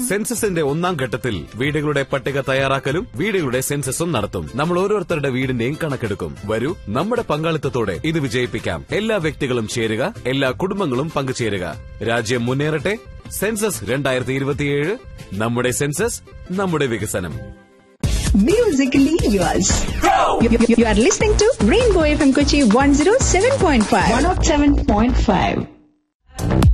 സെൻസസിന്റെ ഒന്നാം ഘട്ടത്തിൽ വീടുകളുടെ പട്ടിക തയ്യാറാക്കലും വീടുകളുടെ സെൻസസും നടത്തും നമ്മൾ ഓരോരുത്തരുടെ വീടിന്റെയും കണക്കെടുക്കും വരൂ നമ്മുടെ പങ്കാളിത്തത്തോടെ ഇത് വിജയിപ്പിക്കാം എല്ലാ വ്യക്തികളും ചേരുക എല്ലാ കുടുംബങ്ങളും പങ്കുചേരുക രാജ്യം മുന്നേറട്ടെ സെൻസസ് രണ്ടായിരത്തി ഇരുപത്തിയേഴ് നമ്മുടെ സെൻസസ് നമ്മുടെ വികസനം Musically yours. You, you- you are listening to Rainbow FM Kochi 107.5. 107.5.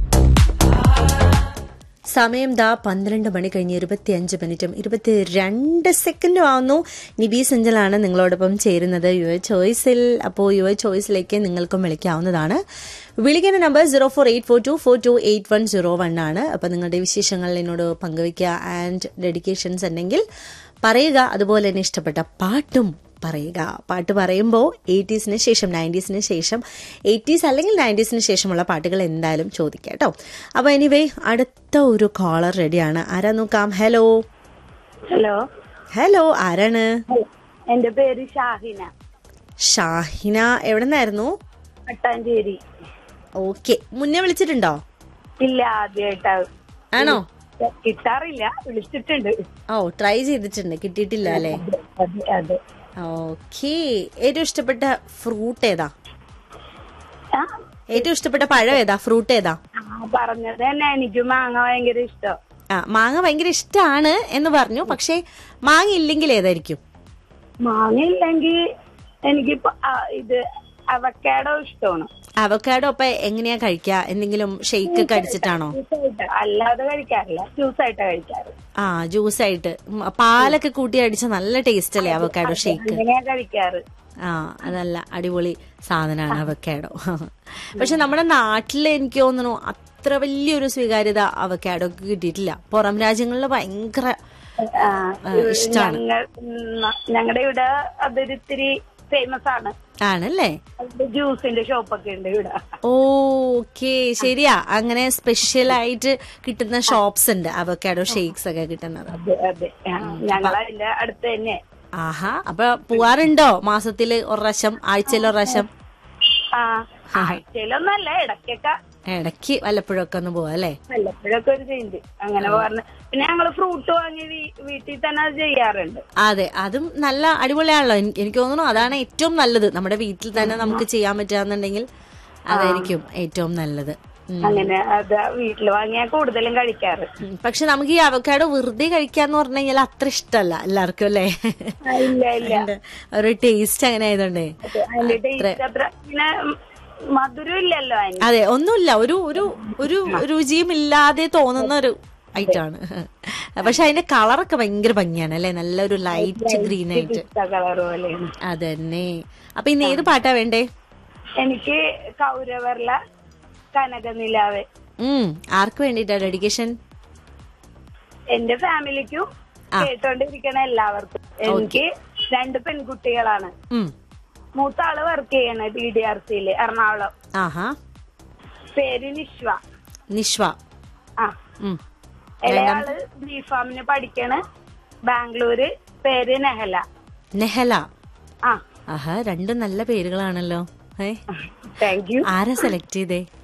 സമയം ദാ പന്ത്രണ്ട് മണി കഴിഞ്ഞ് ഇരുപത്തിയഞ്ച് മിനിറ്റും ഇരുപത്തിരണ്ട് സെക്കൻഡും ആവുന്നു നിബി സെഞ്ചലാണ് നിങ്ങളോടൊപ്പം ചേരുന്നത് യുവർ ചോയ്സിൽ അപ്പോൾ യുവർ ചോയ്സിലേക്ക് നിങ്ങൾക്കും വിളിക്കാവുന്നതാണ് വിളിക്കുന്ന number zero four eight four two four two eight one zero one ആണ് അപ്പോൾ നിങ്ങളുടെ വിശേഷങ്ങൾ എന്നോട് പങ്കുവയ്ക്കുക ആൻഡ് ഡെഡിക്കേഷൻസ് ഉണ്ടെങ്കിൽ പറയുക അതുപോലെ തന്നെ ഇഷ്ടപ്പെട്ട പാട്ടും പറയുക പാട്ട് പറയുമ്പോൾ എയ്റ്റീസിന് ശേഷം നയൻറ്റീസിന് ശേഷം എയ്റ്റീസ് അല്ലെങ്കിൽ നയൻറ്റീസിന് ശേഷമുള്ള പാട്ടുകൾ എന്തായാലും ചോദിക്കാം കേട്ടോ അപ്പോൾ എനിവേ അടുത്ത ഒരു കോളർ റെഡിയാണ് ആരാ നോക്കാം ഹലോ ഹലോ ഹലോ ആരാണ് എന്റെ പേര് ഷാഹിന ഷാഹിന എവിടെ നിന്നായിരുന്നു പട്ടാഞ്ചേരി ഓക്കെ മുന്നേ വിളിച്ചിട്ടുണ്ടോ ഇല്ല ആദ്യമായിട്ടാ ആണോ കിട്ടാറില്ല വിളിച്ചിട്ടുണ്ട് ഓ ട്രൈ ചെയ്തിട്ടുണ്ട് കിട്ടിയിട്ടില്ല അല്ലേ അതെ അതെ ഓക്കെ ഏറ്റവും ഇഷ്ടപ്പെട്ട ഫ്രൂട്ട് ഏതാ ആ, ഏറ്റവും ഇഷ്ടപ്പെട്ട പഴം ഏതാ ഫ്രൂട്ട് ഏതാ ആ, പറഞ്ഞത് തന്നെ എനിക്ക് മാങ്ങ ഭയങ്കര ഇഷ്ടം ആ മാങ്ങ ഭയങ്കര ഇഷ്ടമാണ് എന്ന് പറഞ്ഞു പക്ഷേ മാങ്ങ ഇല്ലെങ്കിൽ ഏതായിരിക്കും മാങ്ങ ഇല്ലെങ്കിൽ എനിക്കിപ്പോ ആ, ഇത് അവക്കാഡോ ഇഷ്ടമാണ് അവക്കാഡോ അപ്പൊ എങ്ങനെയാ കഴിക്കുക എന്തെങ്കിലും ഷെയ്ക്ക് ഒക്കെ അടിച്ചിട്ടാണോ ജ്യൂസായിട്ട് അല്ലാതെ കഴിക്കാറില്ല ജ്യൂസായിട്ടാ കഴിക്കാറ് ആ ജ്യൂസ് ആയിട്ട് ഉം, പാലൊക്കെ കൂട്ടി അടിച്ച നല്ല ടേസ്റ്റ് അല്ലേ അവക്കാഡോ ഷെയ്ക്ക് അങ്ങനെയാ കഴിക്കാറ് ആ അതല്ല അടിപൊളി സാധനമാണ് അവക്കാഡോ പക്ഷെ നമ്മുടെ നാട്ടിൽ എനിക്ക് തോന്നുന്നു അത്ര വലിയൊരു സ്വീകാര്യത അവക്കാഡോക്ക് കിട്ടിയിട്ടില്ല പുറം രാജ്യങ്ങളിൽ ഭയങ്കര ആ, ഇഷ്ടാണ്. ഞങ്ങൾ ഞങ്ങളുടെ ഇവിടെ അതൊരിത്തിരി ഫേമസ് ആണ് ആണല്ലേ അതിന്റെ ജ്യൂസിന്റെ ഷോപ്പൊക്കെ ഉണ്ട് ഇവിടെ ഓക്കെ ശരിയാ അങ്ങനെ സ്പെഷ്യൽ ആയിട്ട് കിട്ടുന്ന ഷോപ്സ് ഉണ്ട് അവക്കാഡോ ഷേക്സ് ഒക്കെ കിട്ടുന്നത് അതെ അതെ ആ, ഞങ്ങൾ അതിന്റെ അടുത്ത് തന്നെ ആഹാ അപ്പൊ പോവാറുണ്ടോ മാസത്തില് ഒരു പ്രാവശ്യം ആഴ്ചയിൽ ഒരു പ്രാവശ്യം ആ ആഴ്ചയിലൊന്നല്ല ഇടയ്ക്കൊക്കെ ഇടയ്ക്ക് വല്ലപ്പോഴൊക്കെ ഒന്ന് പോവാ അല്ലേ വല്ലപ്പോഴൊക്കെ ഒരു ചേഞ്ച് അങ്ങനെ പറഞ്ഞ് പിന്നെ ഞങ്ങള് ഫ്രൂട്ട് വാങ്ങി വീ- വീട്ടിൽ തന്നെ അത് ചെയ്യാറുണ്ട് അതെ അതും നല്ല അടിപൊളിയാണല്ലോ എനിക്ക് എനിക്ക് തോന്നുന്നു അതാണ് ഏറ്റവും നല്ലത് നമ്മുടെ വീട്ടിൽ തന്നെ നമുക്ക് ചെയ്യാൻ പറ്റുകയെന്നുണ്ടെങ്കിൽ അതായിരിക്കും ഏറ്റവും നല്ലത് ഉം. അങ്ങനെ അത് വീട്ടിൽ വാങ്ങിയാ കൂടുതലും കഴിക്കാറ് ഉം. പക്ഷെ നമുക്ക് ഈ അവക്കാഡോ വെറുതെ കഴിക്കാന്ന് പറഞ്ഞു കഴിഞ്ഞാൽ അത്ര ഇഷ്ടമല്ല എല്ലാവർക്കും അല്ലേ ആ, ഇല്ല ഇല്ല അതിന്റെ ഒരു ടേസ്റ്റ് അങ്ങനെ ആയതുകൊണ്ടേ അതിന്റെ ടേസ്റ്റ് അത്ര പിന്നെ മധുരം ഇല്ലല്ലോ അതിന് അതെ ഒന്നുമില്ല ഒരു ഒരു ഒരു രുചിയും ഇല്ലാതെ തോന്നുന്ന ഒരു ഐറ്റാണ് പക്ഷെ അതിന്റെ കളറൊക്കെ ഭയങ്കര ഭംഗിയാണ് അല്ലെ നല്ലൊരു ലൈറ്റ് ഗ്രീൻ ആയിട്ട് കളർ പോലെയാണ് അതന്നെ അപ്പൊ ഇന്ന് ഏത് പാട്ടാ വേണ്ടേ എനിക്ക് കൗരവർല കനകനിലാവ് ഉം ആർക്ക് വേണ്ടിട്ടാ ഡെഡിക്കേഷൻ എന്റെ ഫാമിലിക്കും കേട്ടോണ്ടിരിക്കണ എല്ലാവർക്കും എനിക്ക് രണ്ട് പെൺകുട്ടികളാണ് ഉം മൂത്ത ആള് വർക്ക് ചെയ്യണ ഡി ഡി ആർ സിയില് എറണാകുളം ആഹാ പേര് നിഷ്വ നിഷ്വ ആ ഉം ഇളയാള് ബി ഫാമിന് പഠിക്കണ് ബാംഗ്ലൂര് പേര് നെഹല നെഹല ആ ആഹാ രണ്ടും നല്ല പേരുകളാണല്ലോ ഏ താങ്ക് യു ആരാ സെലക്ട് ചെയ്തേ